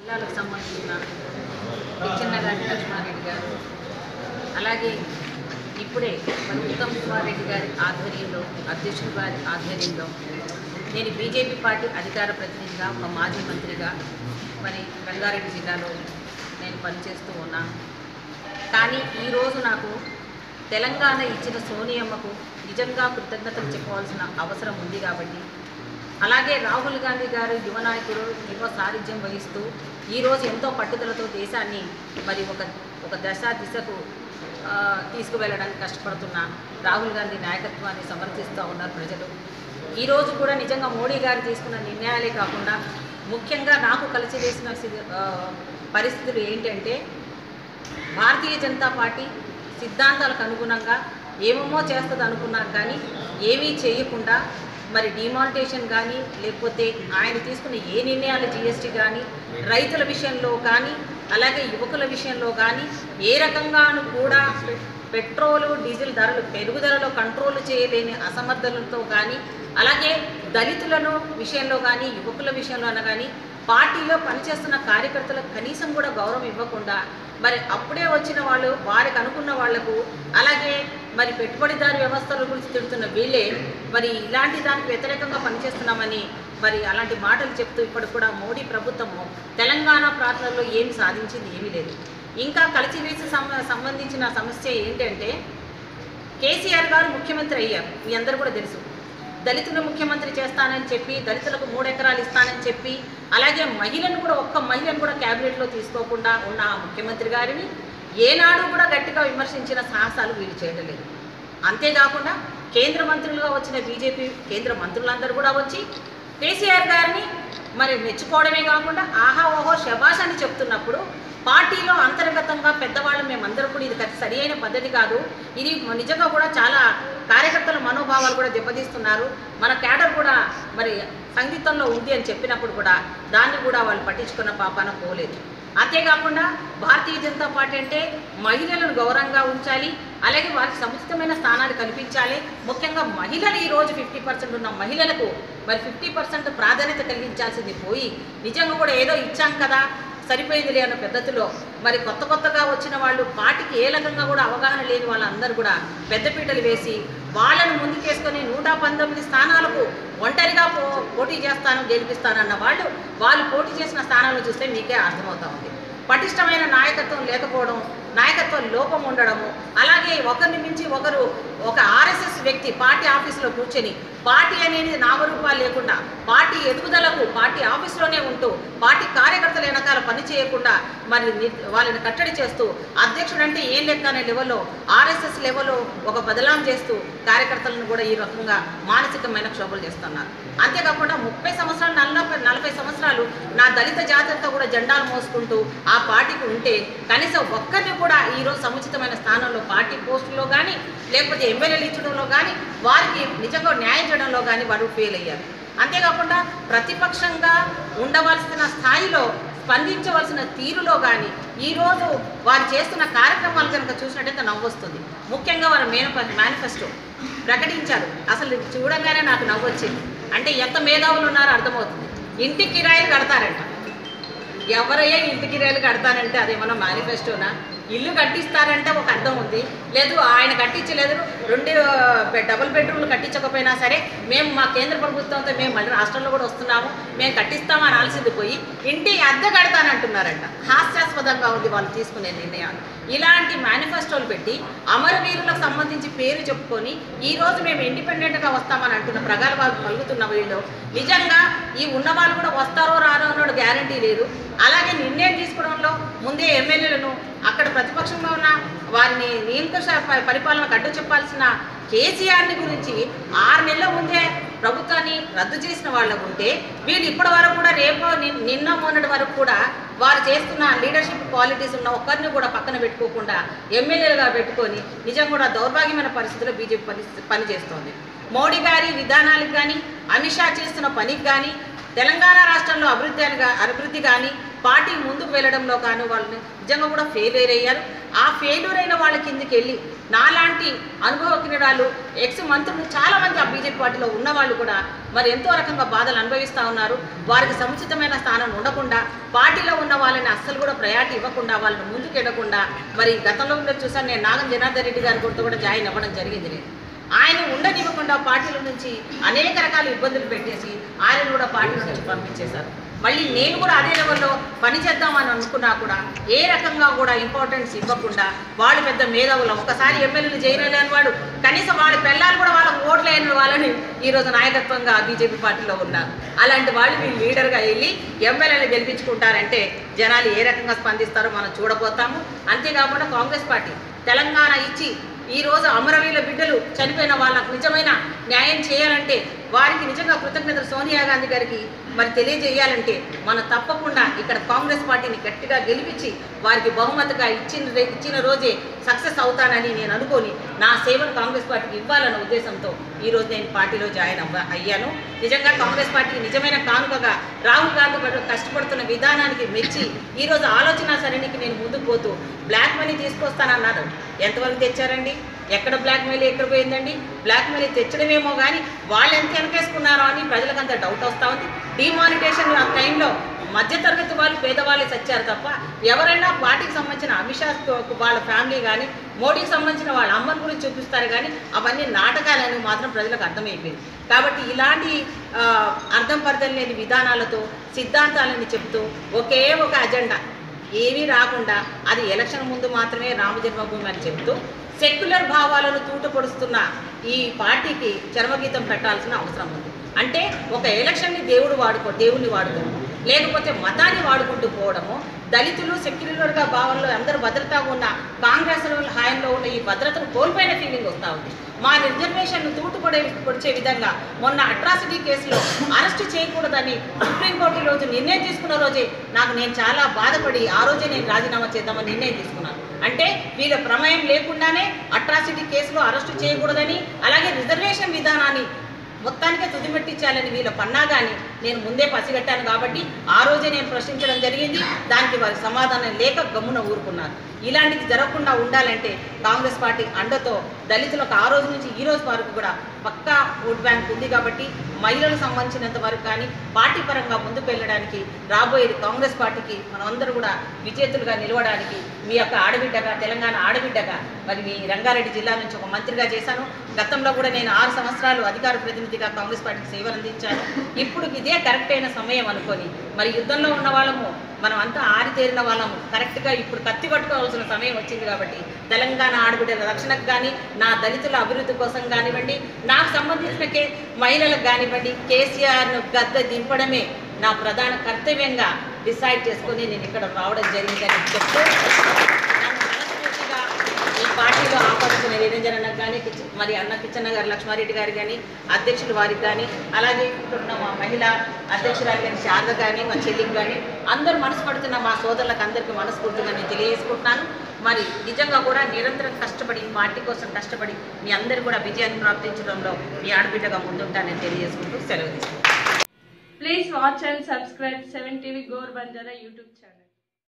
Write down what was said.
జిల్లాలకు సంబంధించిన పిచ్చెన్నగారి లక్ష్మారెడ్డి గారు అలాగే ఇప్పుడే మరి ఉత్తమ్ కుమార్ రెడ్డి గారి ఆధ్వర్యంలో అధ్యక్షుడు గారి ఆధ్వర్యంలో నేను బీజేపీ పార్టీ అధికార ప్రతినిధిగా ఒక మాజీ మంత్రిగా మరి రంగారెడ్డి జిల్లాలో నేను పనిచేస్తూ ఉన్నాను కానీ ఈరోజు నాకు తెలంగాణ ఇచ్చిన సోనియమ్మకు నిజంగా కృతజ్ఞతలు చెప్పవలసిన అవసరం ఉంది కాబట్టి అలాగే రాహుల్ గాంధీ గారు యువ నాయకుడు యువ సారథ్యం వహిస్తూ ఈరోజు ఎంతో పట్టుదలతో దేశాన్ని మరి ఒక ఒక దశ దిశకు ఆ, తీసుకువెళ్ళడానికి కష్టపడుతున్న రాహుల్ గాంధీ నాయకత్వాన్ని సమర్థిస్తూ ఉన్నారు ప్రజలు ఈరోజు కూడా నిజంగా మోడీ గారు తీసుకున్న నిర్ణయాలే కాకుండా ముఖ్యంగా నాకు కలిసి వేసిన సి- ఆ, పరిస్థితులు ఏంటంటే భారతీయ జనతా పార్టీ సిద్ధాంతాలకు అనుగుణంగా ఏమేమో చేస్తుంది అనుకున్నారు కానీ ఏమీ చేయకుండా మరి డిమానిటేషన్ కానీ లేకపోతే ఆయన తీసుకున్న ఏ నిర్ణయాలు జిఎస్టీ కానీ రైతుల విషయంలో కానీ అలాగే యువకుల విషయంలో కానీ ఏ రకంగాను కూడా పె- పెట్రోలు డీజిల్ ధరలు పెరుగుదలలో కంట్రోల్ చేయలేని అసమర్థులతో కానీ అలాగే దళితులను విషయంలో కానీ యువకుల విషయంలో అన కానీ పార్టీలో పనిచేస్తున్న కార్యకర్తలకు కనీసం కూడా గౌరవం ఇవ్వకుండా మరి అప్పుడే వచ్చిన వాళ్ళు వారికి అనుకున్న వాళ్లకు అలాగే మరి పెట్టుబడిదారు వ్యవస్థల గురించి తిడుతున్న వీళ్ళే మరి ఇలాంటి దానికి వ్యతిరేకంగా పనిచేస్తున్నామని మరి అలాంటి మాటలు చెప్తూ ఇప్పుడు కూడా మోడీ ప్రభుత్వము తెలంగాణ ప్రాంతాల్లో ఏమి సాధించింది ఏమీ లేదు ఇంకా కలిసివేసి సం- సంబంధించిన సమస్య ఏంటంటే కేసీఆర్ గారు ముఖ్యమంత్రి అయ్యారు మీ అందరూ కూడా తెలుసు దళితులు ముఖ్యమంత్రి చేస్తానని చెప్పి దళితులకు మూడు ఎకరాలు ఇస్తానని చెప్పి అలాగే మహిళను కూడా ఒక్క మహిళను కూడా క్యాబినెట్లో తీసుకోకుండా ఉన్న ఆ ముఖ్యమంత్రి గారిని ఏనాడు కూడా గట్టిగా విమర్శించిన సాహసాలు వీళ్ళు చేయడం లేదు అంతేకాకుండా కేంద్ర మంత్రులుగా వచ్చిన బీజేపీ కేంద్ర మంత్రులందరూ కూడా వచ్చి కేసీఆర్ గారిని మరి మెచ్చుకోవడమే కాకుండా ఆహా ఓహో శబాష్ అని చెప్తున్నప్పుడు పార్టీలో అంతర్గతంగా పెద్దవాళ్ళు మేమందరూ కూడా ఇది ఖచ్చి- సరి అయిన పద్ధతి కాదు ఇది నిజంగా కూడా చాలా కార్యకర్తల మనోభావాలు కూడా దెబ్బతీస్తున్నారు మన క్యాడర్ కూడా మరి సంగీతంలో ఉంది అని చెప్పినప్పుడు కూడా దాన్ని కూడా వాళ్ళు పట్టించుకున్న పాపాన పోలేదు అంతేకాకుండా భారతీయ జనతా పార్టీ అంటే మహిళలను గౌరవంగా ఉంచాలి అలాగే వారికి సముచితమైన స్థానాలు కల్పించాలి ముఖ్యంగా మహిళలు ఈ రోజు ఫిఫ్టీ పర్సెంట్ ఉన్న మహిళలకు మరి ఫిఫ్టీ పర్సెంట్ ప్రాధాన్యత కలిగించాల్సింది పోయి నిజంగా కూడా ఏదో ఇచ్చాం కదా సరిపోయిందిలే అన్న పద్ధతిలో మరి కొత్త కొత్తగా వచ్చిన వాళ్ళు పార్టీకి ఏ రకంగా కూడా అవగాహన లేని వాళ్ళందరూ కూడా పెద్దపీటలు వేసి వాళ్ళను ముందుకేసుకొని నూట పంతొమ్మిది స్థానాలకు ఒంటరిగా పో పోటీ చేస్తాను గెలిపిస్తానన్న వాళ్ళు వాళ్ళు పోటీ చేసిన స్థానాలను చూస్తే మీకే అర్థమవుతా ఉంది పటిష్టమైన నాయకత్వం లేకపోవడం నాయకత్వ లోపం ఉండడము అలాగే ఒకరిని మించి ఒకరు ఒక ఆర్ఎస్ఎస్ వ్యక్తి పార్టీ ఆఫీసులో కూర్చొని పార్టీ అనేది నామరూపాలు లేకుండా పార్టీ ఎదుగుదలకు పార్టీ ఆఫీసులోనే ఉంటూ పార్టీ కార్యకర్తల వెనకాల పని చేయకుండా మరి ని- వాళ్ళని కట్టడి చేస్తూ అధ్యక్షుడు అంటే ఏం లెక్క అనే లెవెల్లో ఆర్ఎస్ఎస్ లెవెల్లో ఒక బదలాం చేస్తూ కార్యకర్తలను కూడా ఈ రకంగా మానసికమైన క్షోభలు చేస్తున్నారు అంతేకాకుండా ముప్పై సంవత్సరాలు నలభై నలభై సంవత్సరాలు నా దళిత జాతరతో కూడా జెండాలు మోసుకుంటూ ఆ పార్టీకి ఉంటే కనీసం ఒక్కరిని కూడా ఈరోజు సముచితమైన స్థానంలో పార్టీ పోస్టులో కానీ లేకపోతే ఎమ్మెల్యేలు ఇచ్చడంలో కానీ వారికి నిజంగా న్యాయం చేయడంలో కానీ వారు ఫెయిల్ అయ్యారు అంతేకాకుండా ప్రతిపక్షంగా ఉండవలసిన స్థాయిలో స్పందించవలసిన తీరులో కానీ ఈరోజు వారు చేస్తున్న కార్యక్రమాలు కనుక చూసినట్టయితే నవ్వొస్తుంది ముఖ్యంగా వారు మేనప మేనిఫెస్టో ప్రకటించారు అసలు చూడంగానే నాకు నవ్వొచ్చింది అంటే ఎంత మేధావులు ఉన్నారో అర్థమవుతుంది ఇంటి కిరాయిలు కడతారంట ఎవరయ్యా ఇంటి కిరాయిలు కడతానంటే అదేమన్నా మేనిఫెస్టోనా ఇల్లు కట్టిస్తారంటే ఒక అర్థం ఉంది లేదు ఆయన కట్టించలేదు రెండు ఆ, డబుల్ బెడ్రూమ్లు కట్టించకపోయినా సరే మేము మా కేంద్ర ప్రభుత్వంతో మేము మళ్ళీ రాష్ట్రంలో కూడా వస్తున్నాము మేము కట్టిస్తాము అనాల్సింది పోయి ఇంటి అద్దె కడతానంటున్నారంట హాస్యాస్పదంగా ఉంది వాళ్ళు తీసుకునే నిర్ణయాలు ఇలాంటి మేనిఫెస్టోలు పెట్టి అమరవీరులకు సంబంధించి పేరు చెప్పుకొని ఈ రోజు మేము ఇండిపెండెంట్గా వస్తామని అంటున్న ప్రగల్భాలు పలుకుతున్న వీళ్ళు నిజంగా ఈ ఉన్న వాళ్ళు కూడా వస్తారో రారో అన్నోడు గ్యారంటీ లేదు అలాగే నిర్ణయం తీసుకోవడంలో ముందే ఎమ్మెల్యేలను అక్కడ ప్రతిపక్షంలో ఉన్న వారిని నియంత్రణ ప- పరిపాలనకు అడ్డు చెప్పాల్సిన కేసీఆర్ని గురించి ఆరు నెలల ముందే ప్రభుత్వాన్ని రద్దు చేసిన వాళ్ళకు ఉంటే వీళ్ళు ఇప్పటి వరకు కూడా రేపు ని- నిన్న మొన్నటి వరకు కూడా వారు చేస్తున్న లీడర్షిప్ క్వాలిటీస్ ఉన్న ఒక్కరిని కూడా పక్కన పెట్టుకోకుండా ఎమ్మెల్యేలుగా పెట్టుకొని నిజం కూడా దౌర్భాగ్యమైన పరిస్థితిలో బీజేపీ పని పనిచేస్తోంది మోడీ గారి విధానాలకు కానీ అమిత్ షా చేస్తున్న పనికి కానీ తెలంగాణ రాష్ట్రంలో అభివృద్ధి అని గా- అభివృద్ధి కానీ పార్టీ ముందుకు వెళ్ళడంలో కానీ వాళ్ళు నిజంగా కూడా ఫెయిల్యూర్ అయ్యారు ఆ ఫెయిల్యూర్ అయిన వాళ్ళ కిందకి వెళ్ళి నాలాంటి అనుభవజ్ఞురాలు ఎక్స్ మంత్రులు చాలా మంది ఆ బీజేపీ పార్టీలో ఉన్న వాళ్ళు కూడా మరి ఎంతో రకంగా బాధలు అనుభవిస్తూ ఉన్నారు వారికి సముచితమైన స్థానం ఉండకుండా పార్టీలో ఉన్న వాళ్ళని అస్సలు కూడా ప్రయారిటీ ఇవ్వకుండా వాళ్ళని ముందుకు వెళ్ళకుండా మరి గతంలో కూడా చూసాను నేను నాగం జనార్దన్ రెడ్డి గారి గుర్తు కూడా జాయిన్ అవ్వడం జరిగింది నేను ఆయన ఉండనివ్వకుండా పార్టీల నుంచి అనేక రకాల ఇబ్బందులు పెట్టేసి ఆయన కూడా పార్టీ నుంచి పంపించేశారు మళ్ళీ నేను కూడా అదే లెవెల్లో పని చేద్దామని అనుకున్నా కూడా ఏ రకంగా కూడా ఇంపార్టెన్స్ ఇవ్వకుండా వాళ్ళు పెద్ద మేధావులు ఒకసారి ఎమ్మెల్యేలు చేయలేని వాడు కనీసం వాళ్ళ పిల్లలు కూడా వాళ్ళకి ఓట్లు అయిన వాళ్ళని ఈరోజు నాయకత్వంగా బీజేపీ పార్టీలో ఉన్నారు అలాంటి వాళ్ళు వీళ్ళు లీడర్గా వెళ్ళి ఎమ్మెల్యేలు గెలిపించుకుంటారంటే జనాలు ఏ రకంగా స్పందిస్తారో మనం చూడబోతాము అంతేకాకుండా కాంగ్రెస్ పార్టీ తెలంగాణ ఇచ్చి ఈ రోజు అమరవీరుల బిడ్డలు చనిపోయిన వాళ్ళకు నిజమైన న్యాయం చేయాలంటే వారికి నిజంగా కృతజ్ఞతలు సోనియా గాంధీ గారికి మరి తెలియజేయాలంటే మనం తప్పకుండా ఇక్కడ కాంగ్రెస్ పార్టీని గట్టిగా గెలిపించి వారికి బహుమతిగా ఇచ్చిన రే- ఇచ్చిన రోజే సక్సెస్ అవుతానని నేను అనుకొని నా సేవను కాంగ్రెస్ పార్టీకి ఇవ్వాలన్న ఉద్దేశంతో ఈ రోజు నేను పార్టీలో జాయిన్ అవ్వ అయ్యాను నిజంగా కాంగ్రెస్ పార్టీ నిజమైన కానుకగా రాహుల్ గాంధీ గారు కష్టపడుతున్న విధానానికి మెచ్చి ఈ రోజు ఆలోచన సరణికి నేను ముందుకు పోతూ బ్లాక్ మనీ తీసుకొస్తానన్నారు ఎంతవరకు తెచ్చారండి ఎక్కడ బ్లాక్ మెయిల్ ఎక్కడ పోయిందండి బ్లాక్ మెయిల్ తెచ్చడమేమో కానీ వాళ్ళు ఎంత వెనకేసుకున్నారో అని ప్రజలకు అంత డౌట్ వస్తూ ఉంది డిమానిటేషన్ ఆ టైంలో మధ్యతరగతి వాళ్ళు పేదవాళ్ళే చచ్చారు తప్ప ఎవరైనా పార్టీకి సంబంధించిన అమిత్ షా వాళ్ళ ఫ్యామిలీ కానీ మోడీకి సంబంధించిన వాళ్ళ అమ్మని గురించి చూపిస్తారు కానీ అవన్నీ నాటకాలని మాత్రం ప్రజలకు అర్థమైపోయింది కాబట్టి ఇలాంటి ఆ, అర్థం పర్థం లేని విధానాలతో సిద్ధాంతాలని చెప్తూ ఒకే ఒక అజెండా ఏమీ రాకుండా అది ఎలక్షన్ ముందు మాత్రమే రామ జన్మభూమి అని చెప్తూ సెక్యులర్ భావాలను తూట పొడుస్తున్న ఈ పార్టీకి చర్మగీతం పెట్టాల్సిన అవసరం ఉంది అంటే ఒక ఎలక్షన్ని దేవుడు వాడుకో దేవుణ్ణి వాడుకోవడం లేకపోతే మతాన్ని వాడుకుంటూ పోవడము దళితులు సెక్యులర్గా భావంలో అందరూ భద్రతగా ఉన్న కాంగ్రెస్ హాయంలో ఉన్న ఈ భద్రతను కోల్పోయిన ఫీలింగ్ వస్తూ ఉంది మా రిజర్వేషన్ను తూటుపడే పొడిచే విధంగా మొన్న అట్రాసిటీ కేసులో అరెస్ట్ చేయకూడదని సుప్రీంకోర్టు ఈ రోజు నిర్ణయం తీసుకున్న రోజే నాకు నేను చాలా బాధపడి ఆ రోజే నేను రాజీనామా చేద్దామని నిర్ణయం తీసుకున్నాను అంటే వీళ్ళ ప్రమేయం లేకుండానే అట్రాసిటీ కేసులో అరెస్టు చేయకూడదని అలాగే రిజర్వేషన్ విధానాన్ని మొత్తానికే తుదిమెట్టించాలని వీళ్ళ పన్నాగాని నేను ముందే పసిగట్టాను కాబట్టి ఆ రోజే నేను ప్రశ్నించడం జరిగింది దానికి వారి సమాధానం లేక గమ్మున ఊరుకున్నారు ఇలాంటిది జరగకుండా ఉండాలంటే కాంగ్రెస్ పార్టీ అండతో దళితులకు ఆ రోజు నుంచి ఈ రోజు వరకు కూడా పక్కా ఓట్ బ్యాంక్ ఉంది కాబట్టి మహిళలకు సంబంధించినంత వరకు కానీ పార్టీ పరంగా ముందుకు వెళ్ళడానికి రాబోయేది కాంగ్రెస్ పార్టీకి మనమందరూ కూడా విజేతలుగా నిలవడానికి మీ యొక్క ఆడబిడ్డగా తెలంగాణ ఆడబిడ్డగా మరి మీ రంగారెడ్డి జిల్లా నుంచి ఒక మంత్రిగా చేశాను గతంలో కూడా నేను ఆరు సంవత్సరాలు అధికార ప్రతినిధిగా కాంగ్రెస్ పార్టీకి సేవలు అందించాను ఇప్పుడు ఇదే కరెక్ట్ అయిన సమయం అనుకొని మరి యుద్ధంలో ఉన్న వాళ్ళము మనం అంతా ఆరితేరిన వాళ్ళము కరెక్ట్గా ఇప్పుడు కత్తి పట్టుకోవాల్సిన సమయం వచ్చింది కాబట్టి తెలంగాణ ఆడబిడ్డల రక్షణకు కానీ నా దళితుల అభివృద్ధి కోసం కానివ్వండి నాకు సంబంధించిన కే మహిళలకు కానివ్వండి కేసీఆర్ను గద్ద దింపడమే నా ప్రధాన కర్తవ్యంగా డిసైడ్ చేసుకొని నేను ఇక్కడ రావడం జరిగిందని చెప్తూ నన్ను మనస్ఫూర్తిగా ఈ పార్టీలో ఆపడుతున్న నిరంజన్ అన్నకు కానీ కిచ- మరి అన్న కిచ్చన్న గారు లక్ష్మారెడ్డి గారు కానీ అధ్యక్షులు వారికి కానీ అలాగే ఇక్కడ ఉన్న మా మహిళ అధ్యక్షురాలు కానీ శారద కానీ మా చెల్లికి కానీ అందరూ మనసు పడుతున్న మా సోదరులకు అందరికీ మనస్ఫూర్తిగా నేను తెలియజేసుకుంటున్నాను మరి నిజంగా కూడా నిరంతరం కష్టపడి ఈ పార్టీ కోసం కష్టపడి మీ అందరూ కూడా విజయాన్ని ప్రాప్తించడంలో మీ ఆడబిడ్డగా ముందుంటానని తెలియజేసుకుంటూ సెలవు తీసుకుంటాను Please watch and subscribe 7 TV Gore Banjara YouTube channel.